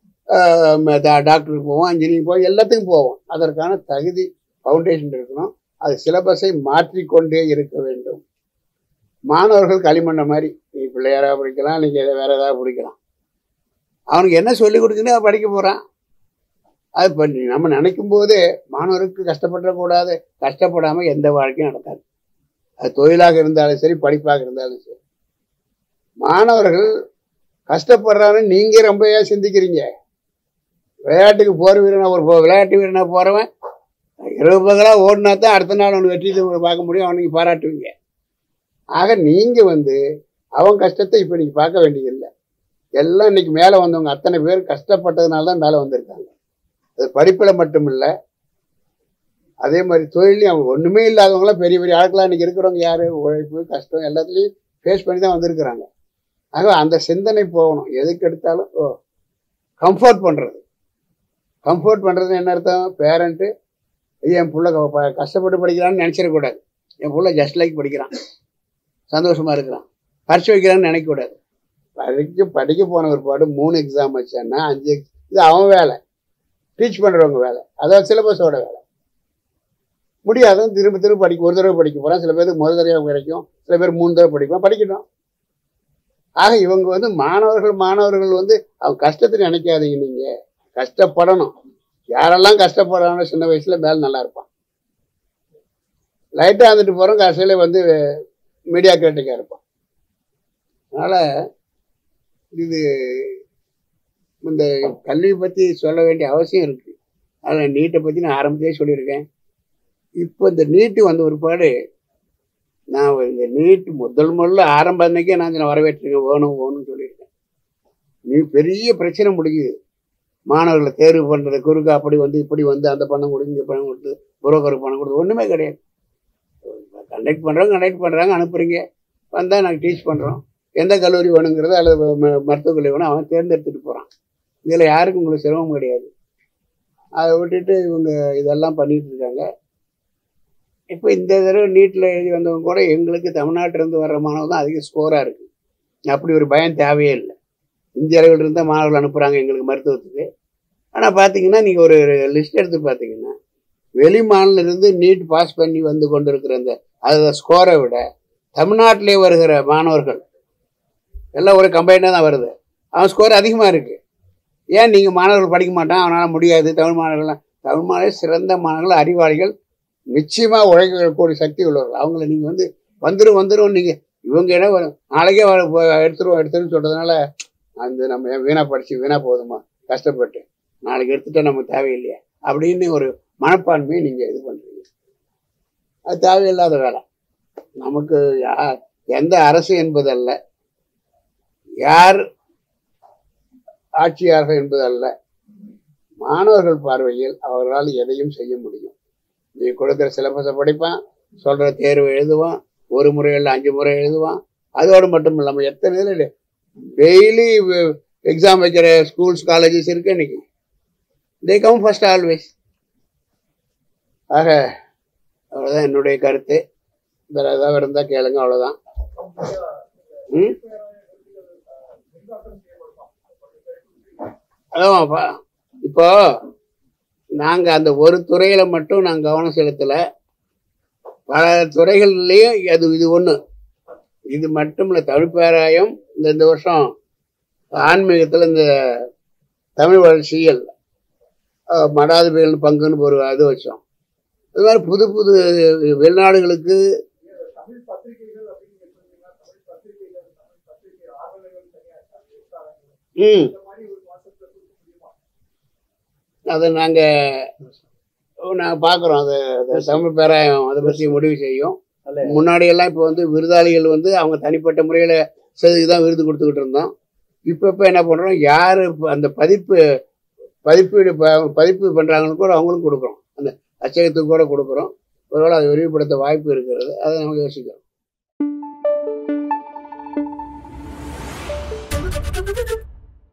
[SPEAKER 1] டாக்டருக்கு போவோம் இன்ஜினியரிங் போவோம் எல்லாத்துக்கும் போவோம் அதற்கான தகுதி ஃபவுண்டேஷன் இருக்கணும் அது சிலபஸை மாற்றிக்கொண்டே இருக்க வேண்டும் மாணவர்கள் களிமண்ண மாதிரி நீ பிள்ளையாராக படிக்கலாம் நீங்கள் எதை வேற ஏதாவது படிக்கலாம் அவனுக்கு என்ன சொல்லி கொடுக்குன்னு அவன் படிக்க போகிறான் அது பண்ணி நம்ம நினைக்கும் போதே மாணவருக்கு கஷ்டப்படக்கூடாது கஷ்டப்படாமல் எந்த வாழ்க்கையும் நடக்காது அது தொழிலாக இருந்தாலும் சரி படிப்பாக இருந்தாலும் சரி மாணவர்கள் கஷ்டப்படுறான்னு நீங்கள் ரொம்ப ஏன் சிந்திக்கிறீங்க விளையாட்டுக்கு போகிற வீரனா ஒரு போ- விளையாட்டு வீரனா போகிறவன் இருபது பகலாக ஓடினா தான் அடுத்த நாள் அவனுக்கு வெற்றி பார்க்க முடியும் அவனுக்கு பாராட்டுவீங்க ஆக நீங்கள் வந்து அவன் கஷ்டத்தை இப்போ நீங்கள் பார்க்க வேண்டியதில்லை எல்லாம் இன்னைக்கு மேலே வந்தவங்க அத்தனை பேர் கஷ்டப்பட்டதுனால தான் மேலே வந்திருக்காங்க அது படிப்பில் மட்டும் இல்லை அதே மாதிரி தொழிலையும் அவங்க ஒன்றுமே இல்லாதவங்களாம் பெரிய பெரிய ஆட்களாக இன்னைக்கு இருக்கிறவங்க யார் உழைப்பு கஷ்டம் எல்லாத்துலேயும் ஃபேஸ் பண்ணி தான் வந்திருக்கிறாங்க ஆக அந்த சிந்தனை போகணும் எதுக்கு எடுத்தாலும் ஓ கம்ஃபர்ட் பண்ணுறது கம்ஃபர்ட் பண்ணுறது என்ன அர்த்தம் பேரண்ட்டு என் புள்ள க- ப- கஷ்டப்பட்டு படிக்கிறான்னு நினச்சிடக்கூடாது என் புள்ள ஜஸ்ட் லைக் படிக்கிறான் சந்தோஷமாக இருக்கிறான் பரிசு வைக்கிறான்னு நினைக்கக்கூடாது படிக்க படிக்க போன ஒருபாடு மூணு எக்ஸாம் வச்சான்னா அஞ்சு ex- இது அவன் வேலை டீச் பண்ணுறவங்க வேலை அதாவது சிலபஸோட வேலை முடியாதும் திரும்ப திரும்ப படிக்க ஒரு தடவை படிக்க போகிறான் சில பேருக்கு முதல் தடவை கிடைக்கும் சில பேர் மூணு தடவை படிப்பான் படிக்கட்டும் ஆக இவங்க வந்து மாணவர்கள் மாணவர்கள் வந்து அவங்க கஷ்டத்தை நினைக்காதீங்க நீங்கள் கஷ்டப்படணும் யாரெல்லாம் கஷ்டப்படுறாங்களோ சின்ன வயசுல மேலே நல்லா இருப்பான் லைட்டாக வந்துட்டு போகிறோம் கடைசியில் வந்து மீடியா கிரிட்டிக்காக இருப்பான் அதனால் இது இந்த கல்வி பற்றி சொல்ல வேண்டிய அவசியம் இருக்குது அதில் நீட்டை பற்றி நான் ஆரம்பத்திலே சொல்லியிருக்கேன் இப்போ இந்த நீட்டு வந்த ஒருபாடு நான் இந்த நீட் முதல் முதல்ல ஆரம்ப அன்னைக்கே நான் இதை வரவேற்றிருக்கேன் வேணும் வேணும்னு சொல்லியிருக்கேன் நீ பெரிய பிரச்சனை முடியுது மாணவர்களை தேர்வு பண்ணுறது குறுக்கு அப்படி வந்து இப்படி வந்து அந்த பணம் கொடுத்து இங்கே பணம் கொடுத்து புரோக்கருக்கு பணம் கொடுத்து ஒன்றுமே கிடையாது கண்டக்ட் பண்ணுறோம் கண்டக்ட் பண்ணுறாங்க அனுப்புறீங்க வந்தால் நாங்கள் டீச் பண்ணுறோம் எந்த கல்லூரி வேணுங்கிறது அல்லது ம- மருத்துவக் கல்லூரி வேணும் அவன் தேர்ந்தெடுத்துட்டு போகிறான் இதில் யாருக்கும் உங்களுக்கு சிரமம் கிடையாது அதை விட்டுட்டு இவங்க இதெல்லாம் பண்ணிட்டு இருக்காங்க இப்போ இந்த தடவை நீட்டில் எழுதி வந்தவங்க கூட எங்களுக்கு தமிழ்நாட்டிலேருந்து வர்ற மாணவர்கள் தான் அதிக ஸ்கோராக இருக்குது அப்படி ஒரு பயம் தேவையே இல்லை இந்திய அளவில் இருந்தால் மாணவர்கள் அனுப்புகிறாங்க எங்களுக்கு மருத்துவத்துக்கு ஆனால் பார்த்தீங்கன்னா நீங்கள் ஒரு லிஸ்ட் எடுத்து பார்த்தீங்கன்னா வெளி மாநிலிருந்து நீட் பாஸ் பண்ணி வந்து கொண்டிருக்கிற அந்த அந்த ஸ்கோரை விட தமிழ்நாட்டிலே வருகிற மாணவர்கள் எல்லாம் ஒரு கம்பைனாக தான் வருது அவன் ஸ்கோர் அதிகமாக இருக்குது ஏன் நீங்கள் மாணவர்கள் படிக்க மாட்டான் அவனால் முடியாது தமிழ் மாணவர்கள்லாம் தமிழ் மாணவர்கள் சிறந்த மாணவர்கள் அறிவாளிகள் நிச்சயமாக உழைக்கக்கூடிய சக்தி உள்ளவர்கள் அவங்கள நீங்கள் வந்து வந்துடும் வந்துடும் நீங்கள் இவங்க என்ன வரும் நாளைக்கே வ- வ- எடுத்துருவோம் எடுத்துருன்னு சொல்கிறதுனால அந்த நம்ம ஏன் வீணாக படித்து வீணாக போதுமா கஷ்டப்பட்டு நாளைக்கு எடுத்துட்டா நம்ம தேவையில்லையா அப்படின்னு ஒரு மனப்பான்மையை நீங்கள் இது பண்ணுறீங்க அது தேவையில்லாத வேலை நமக்கு யா- எந்த அரசு என்பதல்ல யார் ஆட்சியாளர்கள் என்பதல்ல மாணவர்கள் பார்வையில் அவர்களால் எதையும் செய்ய முடியும் நீ கொடுக்குற சிலபஸை படிப்பான் சொல்கிற தேர்வு எழுதுவான் ஒரு முறை இல்லை அஞ்சு முறை எழுதுவான் அதோடு மட்டும் இல்லாமல் எத்தனை இதில் டெய்லி எக்ஸாம் வைக்கிற ஸ்கூல்ஸ் காலேஜஸ் இருக்கு இன்னைக்கு தே கம் ஃபர்ஸ்ட் ஆல்வேஸ் ஆக அவ்வளோதான் என்னுடைய கருத்து வேறு ஏதாவது இருந்தால் கேளுங்க அவ்வளோதான் ம் அதான்ப்பா இப்போ நாங்கள் அந்த ஒரு துறையில் மட்டும் நாங்கள் கவனம் செலுத்தலை பல துறைகள்லேயும் அது இது ஒன்று இது மட்டும் இல்லை தமிழ் பேராயம் இந்த இந்த வருஷம் ஆன்மீகத்தில் இந்த தமிழ் வளர்ச்சியில் அஹ், மடாதிபதிகள் பங்குன்னு ஒரு இது வச்சோம் அது மாதிரி புது புது வெளிநாடுகளுக்கு
[SPEAKER 3] தமிழ் பத்திரிகைகள் அப்படின்னு சொன்னீங்கன்னா தமிழ் பத்திரிகைகள் தமிழ் பத்திரிகை ஆர்வலர்கள் தனியா இருக்காங்க எழுத்தாளர்கள்.
[SPEAKER 1] ம்
[SPEAKER 3] இந்த மாதிரி ஒரு கான்செப்ட்ல கொடுக்க முடியுமா
[SPEAKER 1] அதை நாங்கள் நாங்கள் பார்க்குறோம் அது அது தமிழ் பேராயம் அதை பற்றி முடிவு செய்யும்
[SPEAKER 2] நல்ல
[SPEAKER 1] முன்னாடியெல்லாம் இப்போ வந்து விருதாளிகள் வந்து அவங்க தனிப்பட்ட முறையில் செதுக்கு தான் விருது கொடுத்துக்கிட்டு இருந்தோம் இப்போ இப்போ என்ன பண்ணுறோம் யார் அந்த பதிப்பு பதிப்பீடு ப- பதிப்பு பண்ணுறாங்கன்னு கூட அவங்களும் கொடுக்குறோம் அந்த அச்சகத்துக்கு கூட கொடுக்குறோம் ஒருவேளை அதை விரிவுபடுத்த வாய்ப்பு இருக்கிறது அதை நம்ம யோசிக்கிறோம்